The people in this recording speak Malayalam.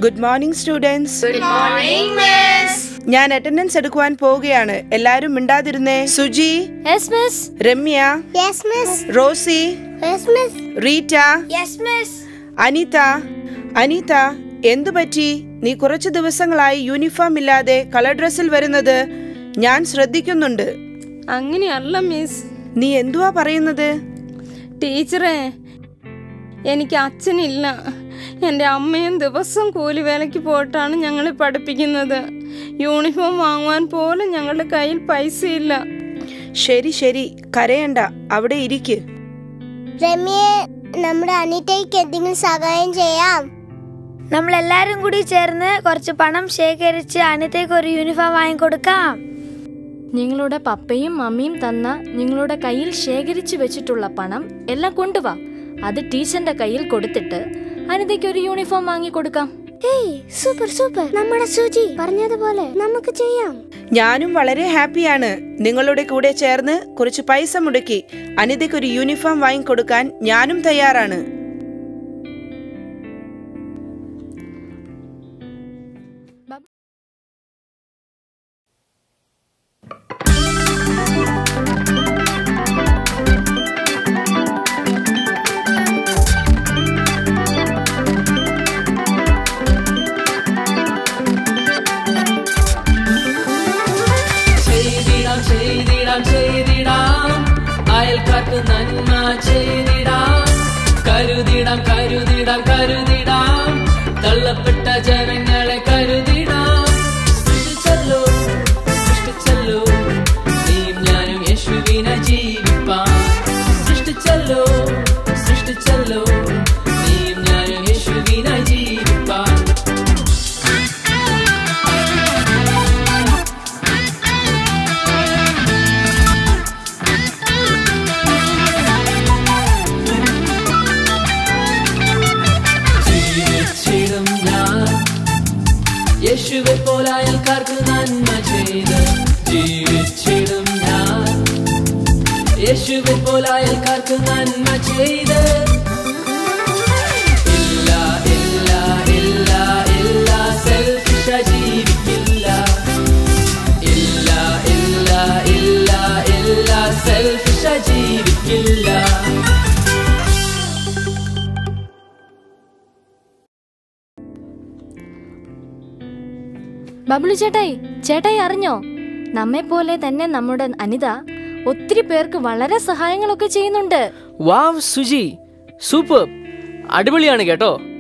good morning students good morning miss ഞാൻ അറ്റൻഡൻസ് എടുക്കുവാൻ പോവുകയാണ് എല്ലാരും മിണ്ടാതിരുന്നേ Suji yes miss Ramya yes miss Rosy yes miss Rita yes miss Anitha Anitha എന്തു പറ്റി നീ കുറച്ച് ദിവസങ്ങളായി യൂണിഫോം ഇല്ലാതെ കളർ ഡ്രസ്സിൽ വരുന്നത് ഞാൻ ശ്രദ്ധിക്കുന്നുണ്ട് അങ്ങനെയല്ല മിസ് നീ എന്തുവാ പറയുന്നത് ടീച്ചറെ എനിക്ക് അച്ഛനില്ല എൻ്റെ അമ്മയും ദിവസം കൂലിവേലയ്ക്ക് പോയിട്ടാണ് ഞങ്ങളെ പഠിപ്പിക്കുന്നത് യൂണിഫോം വാങ്ങുവാൻ പോലും ഞങ്ങളുടെ കയ്യിൽ പൈസയില്ല ശരി ശരി കരയണ്ട അവിടെ ഇരിക്ക് രമ്യയെ നമ്മുടെ അനിതയ്ക്ക് എന്തെങ്കിലും സഹായം ചെയ്യാം നമ്മൾ എല്ലാരും കൂടി ചേർന്ന് കുറച്ച് പണം ശേഖരിച്ച് അനിതയ്ക്ക് ഒരു യൂണിഫോം വാങ്ങിക്കൊടുക്കാം നിങ്ങളുടെ പപ്പയും മമ്മിയും തന്ന നിങ്ങളുടെ കയ്യിൽ ശേഖരിച്ചു വെച്ചിട്ടുള്ള പണം എല്ലാം കൊണ്ടുവാ അത് ടീച്ചറിന്റെ കയ്യിൽ കൊടുത്തിട്ട് അനിതയ്ക്ക് ഒരു യൂണിഫോം വാങ്ങിക്കൊടുക്കാം ഏയ് സൂപ്പർ സൂപ്പർ നമ്മുടെ സുജി പറഞ്ഞതുപോലെ നമുക്ക് ചെയ്യാം ഞാനും വളരെ ഹാപ്പിയാണ് നിങ്ങളുടെ കൂടെ ചേർന്ന് കുറച്ച് പൈസ മുടക്കി അനിതയ്ക്ക് ഒരു യൂണിഫോം വാങ്ങിക്കൊടുക്കാൻ ഞാനും തയ്യാറാണ് ചെയ്തിടാം ചെയ്തിടാം ചെയ്തിടാം അയൽക്കാർക്ക് നന്മ ചെയ്തിടാം കരുതിടാം കരുതിടാം കരുതിടാം തള്ളപ്പെട്ട ജനങ്ങളെ കരുതിടാം സൃഷ്ടിച്ചല്ലോ സൃഷ്ടിച്ചല്ലോ നീയും ഞാനും യേശുവിനെ ജീവിപ്പാൻ സൃഷ്ടിച്ചല്ലോ സൃഷ്ടിച്ചല്ലോ നീയും ഞാനും യേശുവിനെ ജീവിപ്പാൻ ജീവിച്ചിടും ഞാൻ യേശുവെ പോലെ അയൽക്കാർക്ക് നന്മ ചെയ്ത് ജീവിച്ചിടും ഞാൻ യേശുവെ പോലെ അയൽക്കാർക്ക് നന്മ ചെയ്ത് ഇല്ല ഇല്ല ഇല്ല ഇല്ല സെൽഫിഷ ജീവിക്കില്ല ഇല്ല ഇല്ല ഇല്ല ഇല്ല സെൽഫിഷ ജീവിക്കില്ല ബബിളു ചേട്ടായി ചേട്ടായി അറിഞ്ഞോ നമ്മെ പോലെ തന്നെ നമ്മുടെ അനിത ഒത്തിരി പേർക്ക് വളരെ സഹായങ്ങളൊക്കെ ചെയ്യുന്നുണ്ട് വാവ് സുജി സൂപ്പർ അടിപൊളിയാണ് കേട്ടോ